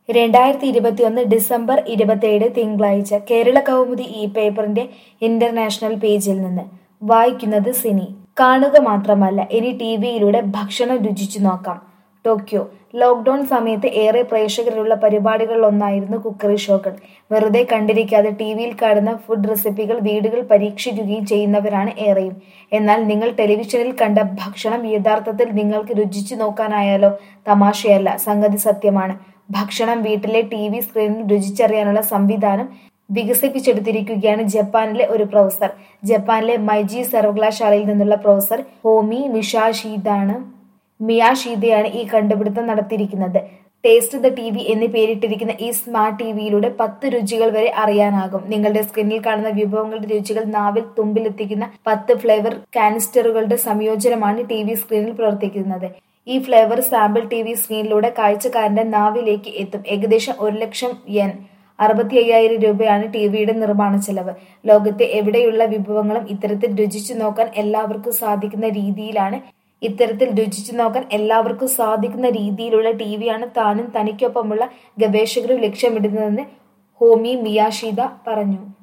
രണ്ടായിരത്തി ഇരുപത്തിയൊന്ന് ഡിസംബർ ഇരുപത്തിയേഴ് തിങ്കളാഴ്ച കേരള കൗമുദി ഈ പേപ്പറിന്റെ ഇന്റർനാഷണൽ പേജിൽ നിന്ന് വായിക്കുന്നത് സിനി കാണുക മാത്രമല്ല ഇനി ടി വിയിലൂടെ ഭക്ഷണം രുചിച്ചു നോക്കാം ടോക്കിയോ ലോക്ക്ഡൌൺ സമയത്ത് ഏറെ പ്രേക്ഷകരുള്ള പരിപാടികളിലൊന്നായിരുന്നു കുക്കറി ഷോകൾ വെറുതെ കണ്ടിരിക്കാതെ ടി വിയിൽ കാണുന്ന ഫുഡ് റെസിപ്പികൾ വീടുകൾ പരീക്ഷിക്കുകയും ചെയ്യുന്നവരാണ് ഏറെയും എന്നാൽ നിങ്ങൾ ടെലിവിഷനിൽ കണ്ട ഭക്ഷണം യഥാർത്ഥത്തിൽ നിങ്ങൾക്ക് രുചിച്ചു നോക്കാനായാലോ തമാശയല്ല സംഗതി സത്യമാണ് ഭക്ഷണം വീട്ടിലെ ടി വി സ്ക്രീനിൽ രുചിച്ചറിയാനുള്ള സംവിധാനം വികസിപ്പിച്ചെടുത്തിരിക്കുകയാണ് ജപ്പാനിലെ ഒരു പ്രൊഫസർ ജപ്പാനിലെ മൈജി സർവകലാശാലയിൽ നിന്നുള്ള പ്രൊഫസർ ഹോമി മിഷാഷീദാണ് മിയാഷീദയാണ് ഈ കണ്ടുപിടുത്തം നടത്തിയിരിക്കുന്നത് ടേസ്റ്റ് ദ ടി വി എന്ന് പേരിട്ടിരിക്കുന്ന ഈ സ്മാർട്ട് ടി വിയിലൂടെ പത്ത് രുചികൾ വരെ അറിയാനാകും നിങ്ങളുടെ സ്ക്രീനിൽ കാണുന്ന വിഭവങ്ങളുടെ രുചികൾ നാവിൽ തുമ്പിലെത്തിക്കുന്ന പത്ത് ഫ്ലേവർ കാനിസ്റ്ററുകളുടെ സംയോജനമാണ് ടി വി സ്ക്രീനിൽ പ്രവർത്തിക്കുന്നത് ഈ ഫ്ലേവർ സാമ്പിൾ ടി വി സ്ക്രീനിലൂടെ കാഴ്ചക്കാരന്റെ നാവിലേക്ക് എത്തും ഏകദേശം ഒരു ലക്ഷം യെൻ അറുപത്തി അയ്യായിരം രൂപയാണ് ടി വിയുടെ നിർമ്മാണ ചെലവ് ലോകത്തെ എവിടെയുള്ള വിഭവങ്ങളും ഇത്തരത്തിൽ രുചിച്ചു നോക്കാൻ എല്ലാവർക്കും സാധിക്കുന്ന രീതിയിലാണ് ഇത്തരത്തിൽ രുചിച്ചു നോക്കാൻ എല്ലാവർക്കും സാധിക്കുന്ന രീതിയിലുള്ള ടി വിയാണ് താനും തനിക്കൊപ്പമുള്ള ഗവേഷകരും ലക്ഷ്യമിടുന്നതെന്ന് ഹോമി മിയാഷിദ പറഞ്ഞു